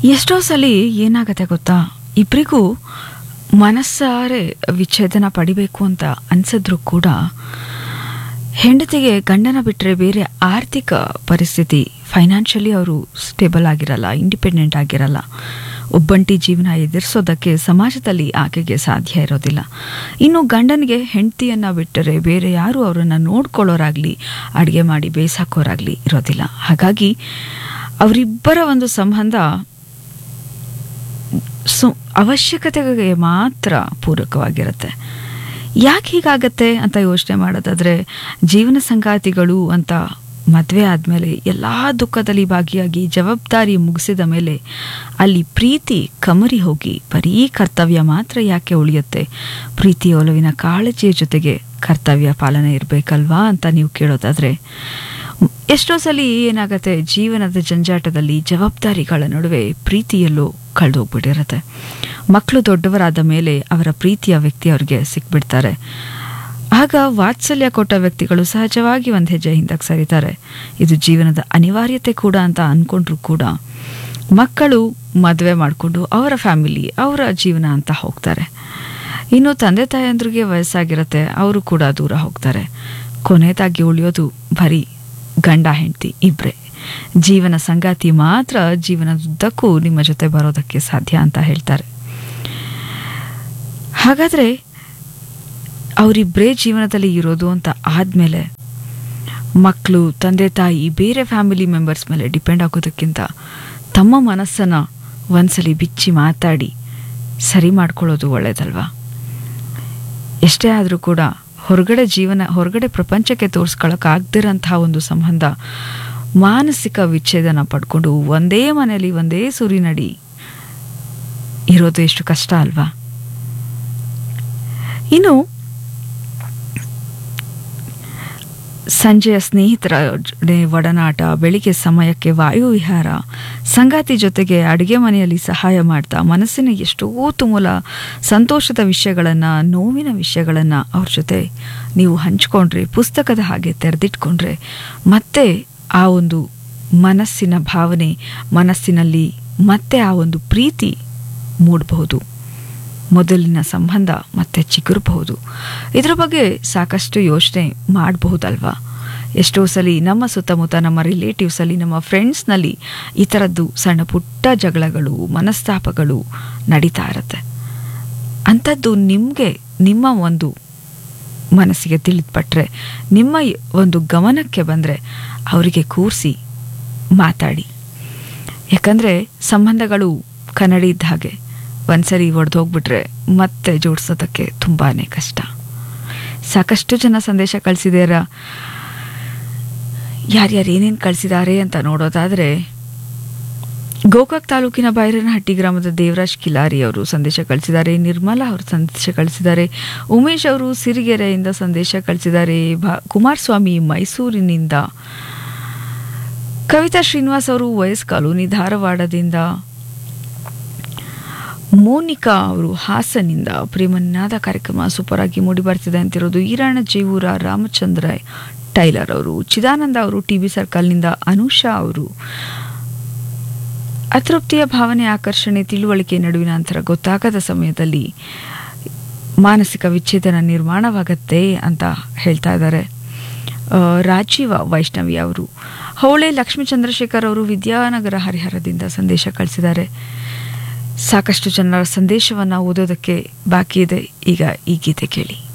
ಎಷ್ಟೋ ಸಲ ಏನಾಗತ್ತೆ ಗೊತ್ತಾ ಇಬ್ಬರಿಗೂ ಮನಸ್ಸಾರೆ ವಿಚ್ಛೇದನ ಪಡಿಬೇಕು ಅಂತ ಅನ್ಸಿದ್ರು ಕೂಡ ಹೆಂಡತಿಗೆ ಗಂಡನ ಬಿಟ್ಟರೆ ಬೇರೆ ಆರ್ಥಿಕ ಪರಿಸ್ಥಿತಿ ಫೈನಾನ್ಷಿಯಲಿ ಅವರು ಸ್ಟೇಬಲ್ ಆಗಿರಲ್ಲ ಇಂಡಿಪೆಂಡೆಂಟ್ ಆಗಿರಲ್ಲ ಒಬ್ಬಂಟಿ ಜೀವನ ಎದುರಿಸೋದಕ್ಕೆ ಸಮಾಜದಲ್ಲಿ ಆಕೆಗೆ ಸಾಧ್ಯ ಇರೋದಿಲ್ಲ ಇನ್ನು ಗಂಡನಿಗೆ ಹೆಂಡತಿಯನ್ನು ಬಿಟ್ಟರೆ ಬೇರೆ ಯಾರು ಅವರನ್ನು ನೋಡ್ಕೊಳ್ಳೋರಾಗಲಿ ಅಡುಗೆ ಮಾಡಿ ಬೇಯಿಸಾಕೋರಾಗಲಿ ಇರೋದಿಲ್ಲ ಹಾಗಾಗಿ ಅವರಿಬ್ಬರ ಒಂದು ಸಂಬಂಧ ಸು ಅವಶ್ಯಕತೆಗೆ ಮಾತ್ರ ಪೂರಕವಾಗಿರುತ್ತೆ ಯಾಕೆ ಹೀಗಾಗತ್ತೆ ಅಂತ ಯೋಚನೆ ಮಾಡೋದಾದರೆ ಜೀವನ ಸಂಗಾತಿಗಳು ಅಂತ ಮದುವೆ ಆದಮೇಲೆ ಎಲ್ಲ ದುಃಖದಲ್ಲಿ ಭಾಗಿಯಾಗಿ ಜವಾಬ್ದಾರಿ ಮುಗಿಸಿದ ಮೇಲೆ ಅಲ್ಲಿ ಪ್ರೀತಿ ಕಮರಿ ಹೋಗಿ ಬರೀ ಕರ್ತವ್ಯ ಮಾತ್ರ ಯಾಕೆ ಉಳಿಯುತ್ತೆ ಪ್ರೀತಿ ಒಲವಿನ ಕಾಳಜಿಯ ಜೊತೆಗೆ ಕರ್ತವ್ಯ ಪಾಲನೆ ಇರಬೇಕಲ್ವಾ ಅಂತ ನೀವು ಕೇಳೋದಾದರೆ ಎಷ್ಟೋ ಸಲ ಏನಾಗತ್ತೆ ಜೀವನದ ಜಂಜಾಟದಲ್ಲಿ ಜವಾಬ್ದಾರಿಗಳ ನಡುವೆ ಪ್ರೀತಿಯಲ್ಲೂ ಕಳೆದೋಗ್ಬಿಟ್ಟಿರುತ್ತೆ ಮಕ್ಕಳು ದೊಡ್ಡವರಾದ ಮೇಲೆ ಅವರ ಪ್ರೀತಿಯ ವ್ಯಕ್ತಿ ಅವ್ರಿಗೆ ಸಿಕ್ಬಿಡ್ತಾರೆ ಆಗ ವಾತ್ಸಲ್ಯ ಕೊಟ್ಟ ವ್ಯಕ್ತಿಗಳು ಸಹಜವಾಗಿ ಒಂದು ಹೆಜ್ಜೆ ಹಿಂದಕ್ಕೆ ಸರಿತಾರೆ ಇದು ಜೀವನದ ಅನಿವಾರ್ಯತೆ ಕೂಡ ಅಂತ ಅಂದ್ಕೊಂಡ್ರು ಕೂಡ ಮಕ್ಕಳು ಮದುವೆ ಮಾಡಿಕೊಂಡು ಅವರ ಫ್ಯಾಮಿಲಿ ಅವರ ಜೀವನ ಅಂತ ಹೋಗ್ತಾರೆ ಇನ್ನು ತಂದೆ ತಾಯಂದ್ರಿಗೆ ವಯಸ್ಸಾಗಿರುತ್ತೆ ಅವರು ಕೂಡ ದೂರ ಹೋಗ್ತಾರೆ ಕೊನೆಯದಾಗಿ ಉಳಿಯೋದು ಬರೀ ಗಂಡ ಹೆಂಡತಿ ಇಬ್ಬರೇ ಜೀವನ ಸಂಗಾತಿ ಮಾತ್ರ ಜೀವನದುದ್ದಕ್ಕೂ ನಿಮ್ಮ ಜೊತೆ ಬರೋದಕ್ಕೆ ಸಾಧ್ಯ ಅಂತ ಹೇಳ್ತಾರೆ ಹಾಗಾದರೆ ಅವರಿಬ್ಬರೇ ಜೀವನದಲ್ಲಿ ಇರೋದು ಅಂತ ಆದಮೇಲೆ ಮಕ್ಕಳು ತಂದೆ ತಾಯಿ ಬೇರೆ ಫ್ಯಾಮಿಲಿ ಮೆಂಬರ್ಸ್ ಮೇಲೆ ಡಿಪೆಂಡ್ ಆಗೋದಕ್ಕಿಂತ ತಮ್ಮ ಮನಸ್ಸನ್ನು ಒಂದ್ಸಲಿ ಬಿಚ್ಚಿ ಮಾತಾಡಿ ಸರಿ ಮಾಡ್ಕೊಳ್ಳೋದು ಒಳ್ಳೇದಲ್ವಾ ಎಷ್ಟೇ ಆದರೂ ಕೂಡ ಹೊರಗಡೆ ಜೀವನ ಹೊರಗಡೆ ಪ್ರಪಂಚಕ್ಕೆ ತೋರಿಸ್ಕೊಳ್ಳೋಕ್ಕಾಗ್ದಿರೋಂತಹ ಒಂದು ಸಂಬಂಧ ಮಾನಸಿಕ ವಿಚ್ಛೇದನ ಪಡ್ಕೊಂಡು ಒಂದೇ ಮನೆಯಲ್ಲಿ ಒಂದೇ ಸೂರಿನಡಿ ಇರೋದು ಎಷ್ಟು ಕಷ್ಟ ಅಲ್ವಾ ಇನ್ನು ಸಂಜೆಯ ಸ್ನೇಹಿತರ ಜೊತೆ ಒಡನಾಟ ಬೆಳಿಗ್ಗೆ ಸಮಯಕ್ಕೆ ವಾಯುವಿಹಾರ ಸಂಗಾತಿ ಜೊತೆಗೆ ಅಡುಗೆ ಮನೆಯಲ್ಲಿ ಸಹಾಯ ಮಾಡ್ತಾ ಮನಸ್ಸಿನ ಎಷ್ಟೋ ತುಮುಲ ಸಂತೋಷದ ವಿಷಯಗಳನ್ನು ನೋವಿನ ವಿಷಯಗಳನ್ನು ಅವ್ರ ಜೊತೆ ನೀವು ಹಂಚ್ಕೊಂಡ್ರೆ ಪುಸ್ತಕದ ಹಾಗೆ ತೆರೆದಿಟ್ಕೊಂಡ್ರೆ ಮತ್ತೆ ಆ ಒಂದು ಮನಸ್ಸಿನ ಭಾವನೆ ಮನಸ್ಸಿನಲ್ಲಿ ಮತ್ತೆ ಆ ಒಂದು ಪ್ರೀತಿ ಮೂಡಬಹುದು ಮೊದಲಿನ ಸಂಬಂಧ ಮತ್ತೆ ಚಿಗುರಬಹುದು ಇದರ ಬಗ್ಗೆ ಸಾಕಷ್ಟು ಯೋಚನೆ ಮಾಡಬಹುದಲ್ವಾ ಎಷ್ಟೋ ಸಲ ನಮ್ಮ ಸುತ್ತಮುತ್ತ ನಮ್ಮ ರಿಲೇಟಿವ್ಸಲ್ಲಿ ನಮ್ಮ ಫ್ರೆಂಡ್ಸ್ನಲ್ಲಿ ಈ ಥರದ್ದು ಸಣ್ಣ ಪುಟ್ಟ ಜಗಳಗಳು ಮನಸ್ತಾಪಗಳು ನಡೀತಾ ಇರುತ್ತೆ ಅಂಥದ್ದು ನಿಮಗೆ ನಿಮ್ಮ ಒಂದು ಮನಸ್ಸಿಗೆ ತಿಳಿದ್ಪಟ್ರೆ ನಿಮ್ಮ ಒಂದು ಗಮನಕ್ಕೆ ಬಂದರೆ ಅವರಿಗೆ ಕೂರಿಸಿ ಮಾತಾಡಿ ಯಾಕಂದರೆ ಸಂಬಂಧಗಳು ಕನ್ನಡಿ ಇದ್ದ ಹಾಗೆ ಒಂದ್ಸರಿ ಒಡೆದು ಹೋಗ್ಬಿಟ್ರೆ ಮತ್ತೆ ಜೋಡಿಸೋದಕ್ಕೆ ತುಂಬಾ ಕಷ್ಟ ಸಾಕಷ್ಟು ಜನ ಸಂದೇಶ ಕಳಿಸಿದಾರ ಯಾರ್ಯಾರು ಏನೇನು ಕಳಿಸಿದ್ದಾರೆ ಅಂತ ನೋಡೋದಾದರೆ ಗೋಕಾಕ್ ತಾಲೂಕಿನ ಬೈರನಹಟ್ಟಿ ಗ್ರಾಮದ ದೇವರಾಜ್ ಕಿಲಾರಿ ಅವರು ಸಂದೇಶ ಕಳಿಸಿದ್ದಾರೆ ನಿರ್ಮಲಾ ಅವರು ಸಂದೇಶ ಕಳಿಸಿದ್ದಾರೆ ಉಮೇಶ್ ಅವರು ಸಿರಿಗೆರೆಯಿಂದ ಸಂದೇಶ ಕಳಿಸಿದ್ದಾರೆ ಭಾ ಕುಮಾರಸ್ವಾಮಿ ಮೈಸೂರಿನಿಂದ ಕವಿತಾ ಶ್ರೀನಿವಾಸ್ ಅವರು ವಯಸ್ ಕಾಲೋನಿ ಧಾರವಾಡದಿಂದ ಮೋನಿಕಾ ಅವರು ಹಾಸನಿಂದ ಪ್ರೇಮನಾದ ಕಾರ್ಯಕ್ರಮ ಸೂಪರ್ ಆಗಿ ಮೂಡಿ ಬರ್ತಿದೆ ಅಂತಿರೋದು ಈರಾಣ ಜೇವೂರ ರಾಮಚಂದ್ರ ಟೈಲರ್ ಅವರು ಚಿದಾನಂದ ಅವರು ಟಿ ಬಿ ಸರ್ಕಲ್ನಿಂದ ಅನುಷಾ ಅವರು ಅತೃಪ್ತಿಯ ಭಾವನೆ ಆಕರ್ಷಣೆ ತಿಳುವಳಿಕೆ ನಡುವಿನ ಅಂತರ ಗೊತ್ತಾಗದ ಸಮಯದಲ್ಲಿ ಮಾನಸಿಕ ವಿಚ್ಛೇದನ ನಿರ್ಮಾಣವಾಗತ್ತೆ ಅಂತ ಹೇಳ್ತಾ ಇದ್ದಾರೆ ರಾಜೀವ ವೈಷ್ಣವಿ ಅವರು ಹೌಳೆ ಲಕ್ಷ್ಮೀ ಚಂದ್ರಶೇಖರ್ ಅವರು ವಿದ್ಯಾನಗರ ಹರಿಹರದಿಂದ ಸಂದೇಶ ಕಳಿಸಿದ್ದಾರೆ ಸಾಕಷ್ಟು ಜನರ ಸಂದೇಶವನ್ನು ಓದೋದಕ್ಕೆ ಬಾಕಿ ಇದೆ ಈಗ ಈ ಗೀತೆ ಕೇಳಿ